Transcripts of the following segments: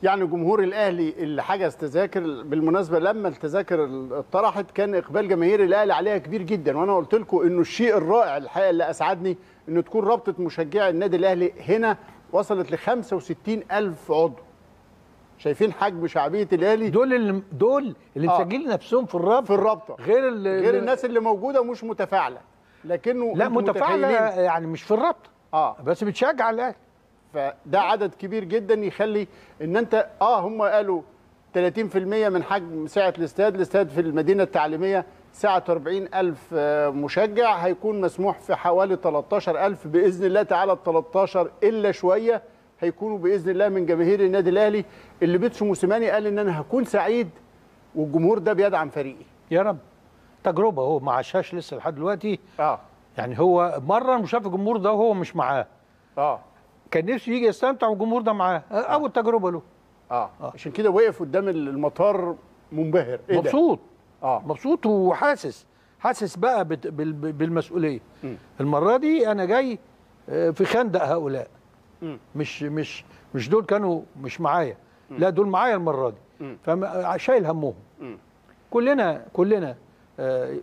يعني جمهور الاهلي اللي حجز تذاكر بالمناسبه لما التذاكر اتطرحت كان اقبال جماهير الاهلي عليها كبير جدا وانا قلت لكم انه الشيء الرائع الحقيقه اللي اسعدني انه تكون رابطه مشجعي النادي الاهلي هنا وصلت ل 65 الف عضو شايفين حجم شعبيه الاهلي دول اللي دول اللي آه. مسجلين نفسهم في الرابطه في الرابطه غير ال- غير الناس اللي موجوده ومش متفاعله لكنه لا أنتم متفاعله متخيلين. يعني مش في الرابطه اه بس بتشجع الاهلي فده عدد كبير جدا يخلي ان انت اه هم قالوا 30% من حجم سعه الاستاد الاستاد في المدينه التعليميه سعه 40 ألف آه، مشجع هيكون مسموح في حوالي 13 ألف بإذن الله تعالى ال 13 إلا شوية هيكونوا بإذن الله من جماهير النادي الأهلي اللي بيتسو موسيماني قال إن أنا هكون سعيد والجمهور ده بيدعم فريقي يا رب تجربه هو ما عاشهاش لسه لحد دلوقتي اه يعني هو مره وشاف الجمهور ده وهو مش معاه اه كان نفسه يجي يستمتع والجمهور ده معاه اول تجربه له اه عشان كده وقف قدام المطار منبهر إيه ده؟ مبسوط اه مبسوط وحاسس حاسس بقى بت- بال- بالمسؤوليه مم. المره دي انا جاي آه، في خندق هؤلاء مم. مش مش مش دول كانوا مش معايا لا دول معايا المره دي مم. فشايل همهم مم. كلنا كلنا آه،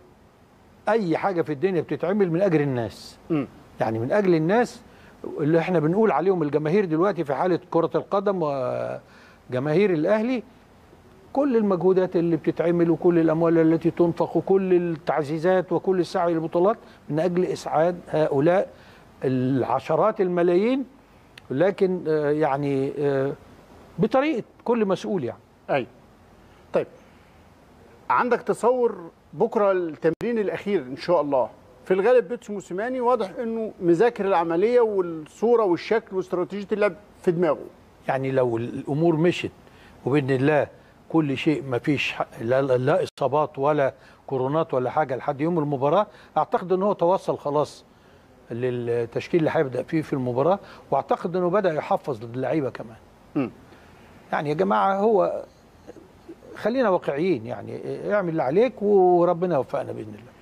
اي حاجه في الدنيا بتتعمل من اجل الناس مم. يعني من اجل الناس اللي احنا بنقول عليهم الجماهير دلوقتي في حاله كره القدم وجماهير الاهلي كل المجهودات اللي بتتعمل وكل الاموال التي تنفق وكل التعزيزات وكل السعي للبطولات من اجل اسعاد هؤلاء العشرات الملايين لكن آه، يعني آه، بطريقه كل مسؤول يعني ايوه طيب عندك تصور بكره التمرين الاخير ان شاء الله في الغالب بيتسو موسيماني واضح انه مذاكر العمليه والصوره والشكل واستراتيجيه اللعب في دماغه يعني لو الامور مشت وباذن الله كل شيء ما فيش ح- لا, لا اصابات ولا كورونات ولا حاجه لحد يوم المباراه اعتقد ان هو توصل خلاص للتشكيل اللي هيبدا فيه في المباراه واعتقد انه بدا يحفظ للعيبه كمان مم. يعني يا جماعه هو خلينا واقعيين يعني اعمل اللي عليك وربنا يوفقنا باذن الله